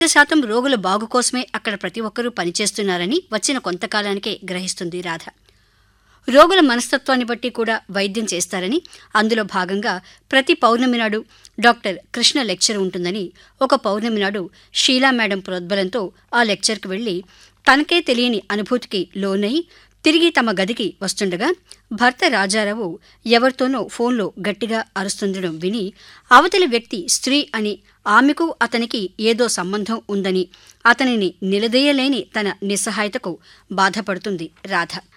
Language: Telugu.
శాతం రోగుల బాగు కోసమే అక్కడ ప్రతి ఒక్కరూ పనిచేస్తున్నారని వచ్చిన కొంతకాలానికే గ్రహిస్తుంది రాధ రోగుల మనస్తత్వాన్ని బట్టి కూడా వైద్యం చేస్తారని అందులో భాగంగా ప్రతి పౌర్ణమి నాడు డాక్టర్ కృష్ణ లెక్చర్ ఉంటుందని ఒక పౌర్ణమి నాడు షీలా మేడం ప్రోద్బలంతో ఆ లెక్చర్కి వెళ్ళి తనకే తెలియని అనుభూతికి లోనై తిరిగి తమ గదికి వస్తుండగా భర్త రాజారావు ఎవరితోనో ఫోన్లో గట్టిగా అరుస్తుండడం విని అవతలి వ్యక్తి స్త్రీ అని ఆమెకు అతనికి ఏదో సంబంధం ఉందని అతనిని నిలదీయలేని తన నిస్సహాయతకు బాధపడుతుంది రాధ